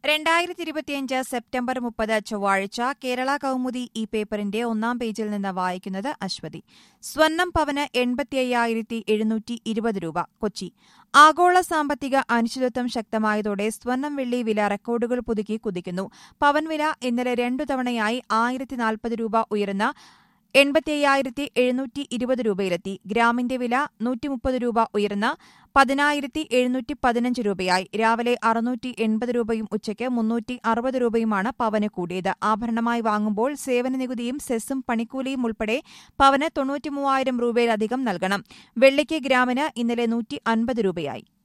രണ്ടായിരത്തി ഇരുപത്തിയഞ്ച് സെപ്റ്റംബർ മുപ്പത് ചൊവ്വാഴ്ച കേരള കൗമുദി ഈ പേപ്പറിന്റെ ഒന്നാം പേജിൽ നിന്ന് വായിക്കുന്നത് അശ്വതി സ്വർണം പവന് എൺപത്തി അയ്യായിരത്തി എഴുന്നൂറ്റി ഇരുപത് രൂപ കൊച്ചി ആഗോള സാമ്പത്തിക അനിശ്ചിതത്വം ശക്തമായതോടെ സ്വർണം വെള്ളി വില റെക്കോർഡുകൾ പുതുക്കി കുതിക്കുന്നു പവൻ വില ഇന്നലെ രണ്ടു തവണയായി ആയിരത്തി നാൽപ്പത് രൂപ ഉയർന്ന എൺപത്തി അയ്യായിരത്തി എഴുന്നൂറ്റി ഇരുപത് രൂപയിലെത്തി ഗ്രാമിന്റെ വില നൂറ്റി മുപ്പത് രൂപ ഉയർന്ന് പതിനായിരത്തി എഴുന്നൂറ്റി പതിനഞ്ച് രൂപയായി രാവിലെ അറുന്നൂറ്റി എൺപത് രൂപയും ഉച്ചയ്ക്ക് മുന്നൂറ്റി അറുപത് രൂപയുമാണ് പവന് കൂടിയത് ആഭരണമായി വാങ്ങുമ്പോൾ സേവന നികുതിയും സെസ്സും പണിക്കൂലിയും ഉൾപ്പെടെ പവന് തൊണ്ണൂറ്റി മൂവായിരം രൂപയിലധികം നൽകണം വെള്ളിക്ക് ഗ്രാമിന് ഇന്നലെ നൂറ്റി അൻപത് രൂപയായി